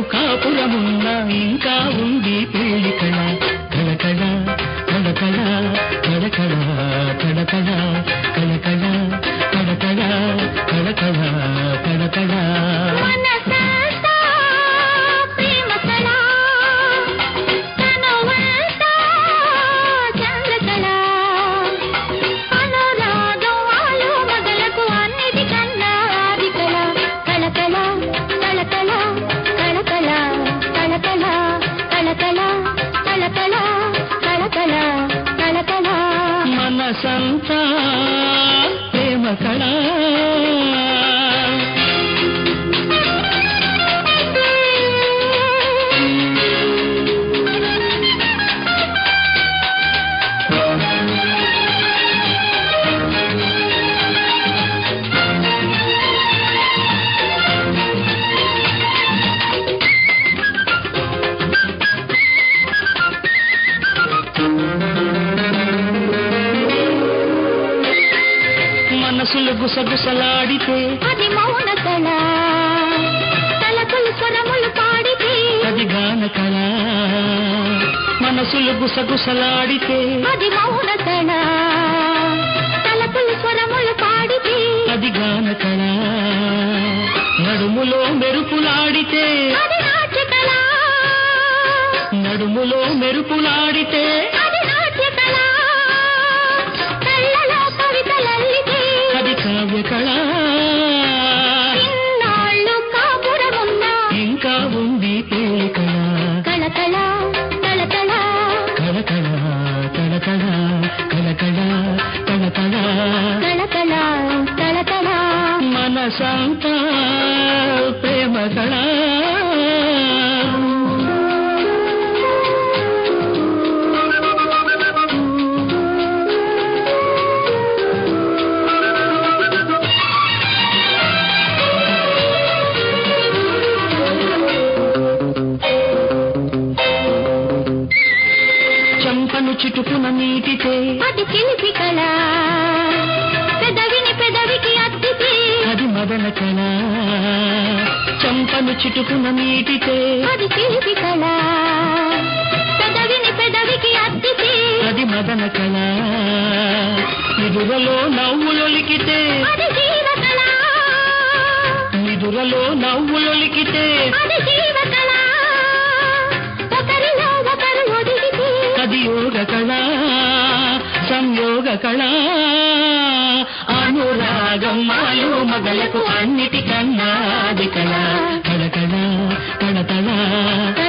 కాపురమున్న ఇంకా ఉంది పెళ్లి కళ కళకళ కళకళ కళకళ కళకళ కళకళ కళకళ కళకళ కళకళ మనసంతా ప్రేమ కళ తనువంతా చంద్రకళ అనురాగం ఆలు మగలకు అన్నిటికన్నా ఆది కళ కళకళ కళకళ కళకళ కళకళ కళకళ కళకళ కళకళ కళకళ మనసంతా ప్రేమ కళ మనసులు గుసగుసలాడితే అది మౌన కళ తలపులు స్వరములు పాడితే అది గాన కళ మనసులు గుసగుసలాడితే అది మౌన కళ తలపులు స్వరములు పాడితే అది గాన కళ నడుములో మెరుపులాడితే అది నాట్య కళ నడుములో మెరుపులాడితే అది నాట్య కళ కళ్ళలో కవితలల్లితే అది కావ్య కళ ఇన్నాళ్ళు కాపురమున్న ఇంకా ఉంది పెళ్లి కళ కళకళ కళకళ కళకళ కళకళ కళకళ కళకళ కళకళ కళకళ మనసంతా ప్రేమ కళ చంపను చిటుకున నీటితే అది చిలిపి కళ పెదవిని పెదవికి అత్తితే అది మదన కళ చంపను చిటుకున నీటితే అది చిలిపి కళ పెదవిని పెదవికి అత్తితే అది మదన కళ నిదురలో నవ్వులొలికితే అది జీవ కళ నిదురలో నవ్వులొలికితే అది జీవ కళ ఒకరిలో ఒకరు ఒదిగితే అది యోగ కళ సంయోగ కళ అనురాగం మాలు మగలకు అన్నిటికన్నా అది కళ కళకళ కళకళ